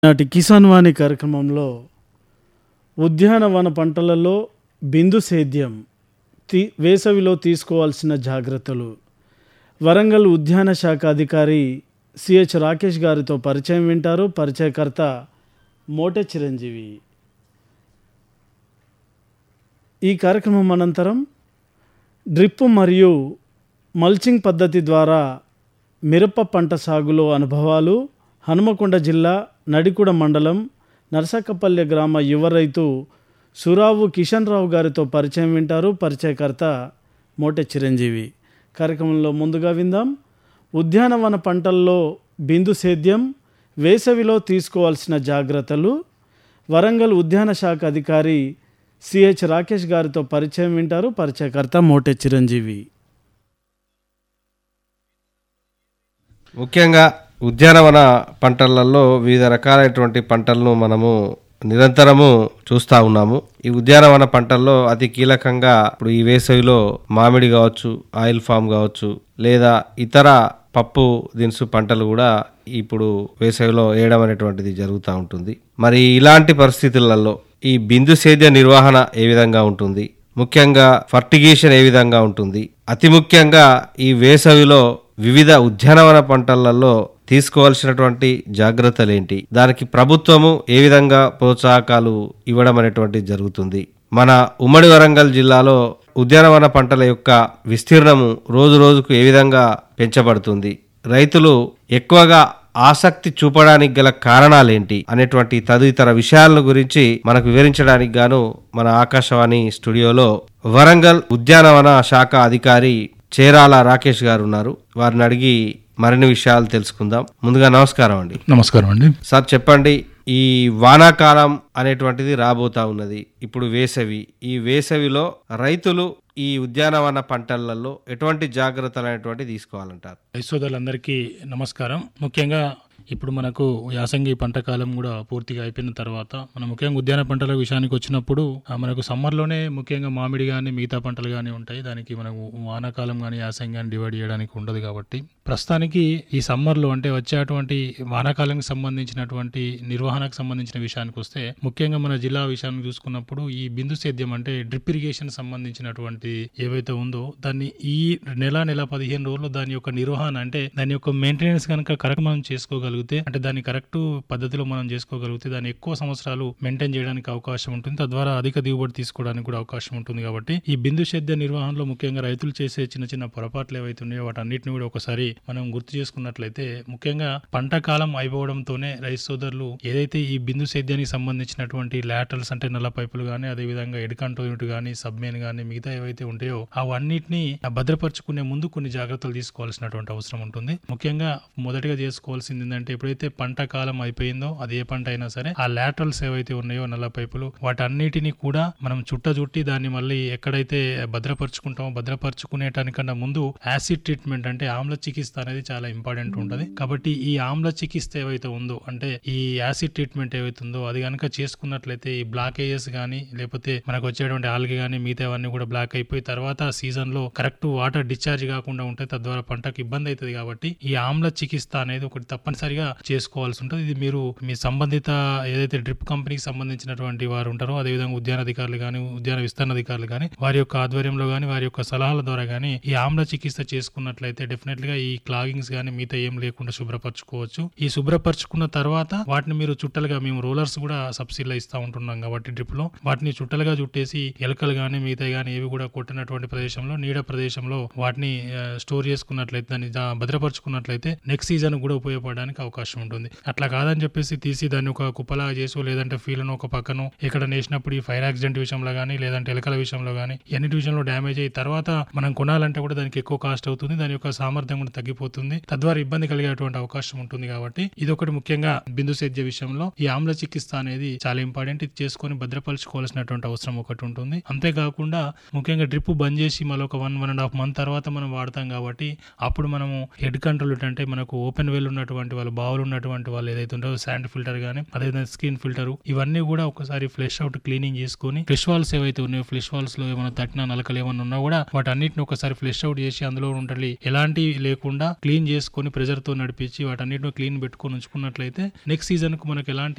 నాటి కిసాన్ వాణి కార్యక్రమంలో ఉద్యానవన పంటలలో బిందు సేద్యం తీ వేసవిలో తీసుకోవాల్సిన జాగ్రత్తలు వరంగల్ ఉద్యాన శాఖ అధికారి సిహెచ్ రాకేష్ గారితో పరిచయం వింటారు పరిచయకర్త మోటె చిరంజీవి ఈ కార్యక్రమం అనంతరం డ్రిప్ మరియు మల్చింగ్ పద్ధతి ద్వారా మిరప పంట సాగులో అనుభవాలు హనుమకొండ జిల్లా నడికుడ మండలం నర్సకపల్లె గ్రామ యువ రైతు సురావు కిషన్ రావు గారితో పరిచయం వింటారు పరిచయకర్త మోటె చిరంజీవి కార్యక్రమంలో ముందుగా విందాం ఉద్యానవన పంటల్లో బిందు సేద్యం వేసవిలో తీసుకోవాల్సిన జాగ్రత్తలు వరంగల్ ఉద్యాన శాఖ అధికారి సిహెచ్ రాకేష్ గారితో పరిచయం వింటారు పరిచయకర్త మోటె చిరంజీవి ముఖ్యంగా ఉద్యానవన పంటలలో వివిధ రకాలైనటువంటి పంటలను మనము నిరంతరము చూస్తూ ఉన్నాము ఈ ఉద్యానవన పంటల్లో అతి కీలకంగా ఇప్పుడు ఈ వేసవిలో మామిడి కావచ్చు ఆయిల్ ఫామ్ కావచ్చు లేదా ఇతర పప్పు దినుసు పంటలు కూడా ఇప్పుడు వేసవిలో వేయడం అనేటువంటిది జరుగుతూ ఉంటుంది మరి ఇలాంటి పరిస్థితులలో ఈ బిందు సేద్య నిర్వహణ ఏ విధంగా ఉంటుంది ముఖ్యంగా ఫర్టిగేషన్ ఏ విధంగా ఉంటుంది అతి ముఖ్యంగా ఈ వేసవిలో వివిధ ఉద్యానవన పంటలలో తీసుకోవాల్సినటువంటి జాగ్రత్తలు ఏంటి దానికి ప్రభుత్వము ఏ విధంగా ప్రోత్సాహకాలు ఇవ్వడం అనేటువంటి జరుగుతుంది మన ఉమ్మడి వరంగల్ జిల్లాలో ఉద్యానవన పంటల యొక్క విస్తీర్ణము రోజు రోజుకు ఏ విధంగా పెంచబడుతుంది రైతులు ఎక్కువగా ఆసక్తి చూపడానికి గల కారణాలేంటి అనేటువంటి తదితర విషయాల గురించి మనకు వివరించడానికి గాను మన ఆకాశవాణి స్టూడియోలో వరంగల్ ఉద్యానవన శాఖ అధికారి చేరాల రాకేష్ గారు ఉన్నారు వారిని అడిగి మరిన్ని విషయాలు తెలుసుకుందాం ముందుగా నమస్కారం అండి నమస్కారం అండి సార్ చెప్పండి ఈ వానాకాలం అనేటువంటిది రాబోతా ఉన్నది ఇప్పుడు వేసవి ఈ వేసవిలో రైతులు ఈ ఉద్యానవన పంటలలో ఎటువంటి జాగ్రత్తలు అనేటువంటి తీసుకోవాలంటారు సోదరులందరికీ నమస్కారం ముఖ్యంగా ఇప్పుడు మనకు యాసంగి పంట కాలం కూడా పూర్తిగా అయిపోయిన తర్వాత మనం ముఖ్యంగా ఉద్యాన పంటల విషయానికి వచ్చినప్పుడు ఆ, మనకు సమ్మర్లోనే ముఖ్యంగా మామిడి కానీ మిగతా పంటలు కానీ ఉంటాయి దానికి మనకు వానాకాలం కానీ యాసంగి కానీ డివైడ్ చేయడానికి ఉండదు కాబట్టి ప్రస్తుతానికి ఈ సమ్మర్లో అంటే వచ్చేటువంటి వానాకాలానికి సంబంధించినటువంటి నిర్వహణకు సంబంధించిన విషయానికి వస్తే ముఖ్యంగా మన జిల్లా విషయాన్ని చూసుకున్నప్పుడు ఈ బిందు సేద్యం అంటే డ్రిప్ ఇరిగేషన్ సంబంధించినటువంటి ఏవైతే ఉందో దాన్ని ఈ నెల నెల పదిహేను రోజుల్లో దాని యొక్క నిర్వహణ అంటే దాని యొక్క మెయింటెనెన్స్ కనుక కరెక్ట్ మనం చేసుకోగలిగితే అంటే దాన్ని కరెక్ట్ పద్ధతిలో మనం చేసుకోగలిగితే దాన్ని ఎక్కువ సంవత్సరాలు మెయింటైన్ చేయడానికి అవకాశం ఉంటుంది తద్వారా అధిక దిగుబడి తీసుకోవడానికి కూడా అవకాశం ఉంటుంది కాబట్టి ఈ బిందు సేద్య నిర్వహణలో ముఖ్యంగా రైతులు చేసే చిన్న చిన్న పొరపాట్లు ఏవైతే ఉన్నాయో వాటన్నిటిని కూడా ఒకసారి మనం గుర్తు చేసుకున్నట్లయితే ముఖ్యంగా పంట కాలం అయిపోవడంతోనే రైతు సోదరులు ఏదైతే ఈ బిందు సేద్యానికి సంబంధించినటువంటి లాటరల్స్ అంటే నల్ల పైపులు కానీ అదేవిధంగా ఎడకంటో యూనిట్ కానీ సబ్మెయిన్ కానీ మిగతా ఏవైతే ఉంటాయో అవన్నిటిని భద్రపరచుకునే ముందు కొన్ని జాగ్రత్తలు తీసుకోవాల్సినటువంటి అవసరం ఉంటుంది ముఖ్యంగా మొదటిగా చేసుకోవాల్సింది ఏంటంటే ఎప్పుడైతే పంట కాలం అయిపోయిందో అది ఏ పంట అయినా సరే ఆ లాటరల్స్ ఏవైతే ఉన్నాయో నల్ల పైపులు వాటన్నిటిని కూడా మనం చుట్ట చుట్టి దాన్ని మళ్ళీ ఎక్కడైతే భద్రపరుచుకుంటామో భద్రపరుచుకునేటానికన్నా ముందు యాసిడ్ ట్రీట్మెంట్ అంటే ఆమ్ల చికిత్స అనేది చాలా ఇంపార్టెంట్ ఉంటుంది కాబట్టి ఈ ఆమ్ల చికిత్స ఏవైతే ఉందో అంటే ఈ యాసిడ్ ట్రీట్మెంట్ ఏవైతే ఉందో అది కనుక చేసుకున్నట్లయితే ఈ బ్లాకేజెస్ కానీ లేకపోతే మనకు వచ్చేటువంటి ఆల్గి కానీ మిగతావన్నీ కూడా బ్లాక్ అయిపోయి తర్వాత సీజన్ లో కరెక్ట్ వాటర్ డిశ్చార్జ్ కాకుండా ఉంటే తద్వారా పంటకు ఇబ్బంది అవుతుంది కాబట్టి ఈ ఆమ్ల చికిత్స అనేది ఒకటి తప్పనిసరిగా చేసుకోవాల్సి ఉంటుంది ఇది మీరు మీ సంబంధిత ఏదైతే డ్రిప్ కంపెనీకి సంబంధించినటువంటి వారు ఉంటారో అదేవిధంగా ఉద్యాన అధికారులు కానీ ఉద్యాన విస్తరణ అధికారులు కానీ వారి యొక్క ఆధ్వర్యంలో కానీ వారి యొక్క సలహాల ద్వారా కానీ ఈ ఆమ్ల చికిత్స చేసుకున్నట్లయితే డెఫినెట్ గా ఈ క్లాగింగ్స్ కానీ మిగతా ఏం లేకుండా శుభ్రపరచుకోవచ్చు ఈ శుభ్రపరచుకున్న తర్వాత వాటిని మీరు చుట్టలుగా మేము రోలర్స్ కూడా సబ్సిడీలో ఇస్తా ఉంటున్నాం కాబట్టి డ్రిప్ లో వాటిని చుట్టలుగా చుట్టేసి ఎలకలు కానీ మిగతా కానీ ఏవి కూడా కొట్టినటువంటి ప్రదేశంలో నీడ ప్రదేశంలో వాటిని ఆ, స్టోర్ చేసుకున్నట్లయితే దాన్ని దా- భద్రపరుచుకున్నట్లయితే నెక్స్ట్ సీజన్ కూడా ఉపయోగపడడానికి అవకాశం ఉంటుంది అట్లా కాదని చెప్పేసి తీసి దాన్ని ఒక కుప్పలాగా చేసో లేదంటే ఫీల్ను ఒక పక్కను ఎక్కడ నేసినప్పుడు ఈ ఫైర్ యాక్సిడెంట్ విషయంలో కానీ లేదంటే ఎలకల విషయంలో కానీ ఎన్నిటి విషయంలో డ్యామేజ్ అయ్యి తర్వాత మనం కొనాలంటే కూడా దానికి ఎక్కువ కాస్ట్ అవుతుంది దాని యొక్క సామర్థ్యం కూడా తగ్గిపోతుంది తద్వారా ఇబ్బంది కలిగేటువంటి అవకాశం ఉంటుంది కాబట్టి ఇది ఒకటి ముఖ్యంగా బిందు సేద్య విషయంలో ఈ ఆమ్ల చికిత్స అనేది చాలా ఇంపార్టెంట్ ఇది చేసుకొని భద్రపరచుకోవాల్సినటువంటి అవసరం ఒకటి ఉంటుంది అంతేకాకుండా ముఖ్యంగా డ్రిప్ బంద్ చేసి మళ్ళీ ఒక one one and half month తర్వాత మనం వాడతాం కాబట్టి అప్పుడు మనము హెడ్ కంట్రోల్ అంటే మనకు ఓపెన్ వెల్ ఉన్నటువంటి వాళ్ళు బావులు ఉన్నటువంటి వాళ్ళు ఏదైతే ఉంటుందో శాండ్ ఫిల్టర్ కానీ అదేవిధంగా స్కిన్ ఫిల్టర్ ఇవన్నీ కూడా ఒకసారి ఫ్లెష్ అవుట్ క్లీనింగ్ చేసుకొని ఫ్లెష్ వాల్స్ ఏవైతే ఉన్నాయో ఫ్లెష్ వాల్స్ లో ఏమైనా తట్టిన నలకలు ఏమైనా ఉన్నా కూడా వాటన్నిటిని ఒకసారి ఫ్లెష్ అవుట్ చేసి అందులో ఉండాలి ఎలాంటి లేకుండా క్లీన్ చేసుకొని ప్రెజర్ తో నడిపించి వాటన్నిటిని క్లీన్ పెట్టుకొని ఉంచుకున్నట్లయితే నెక్స్ట్ సీజన్ కు మనకు ఎలాంటి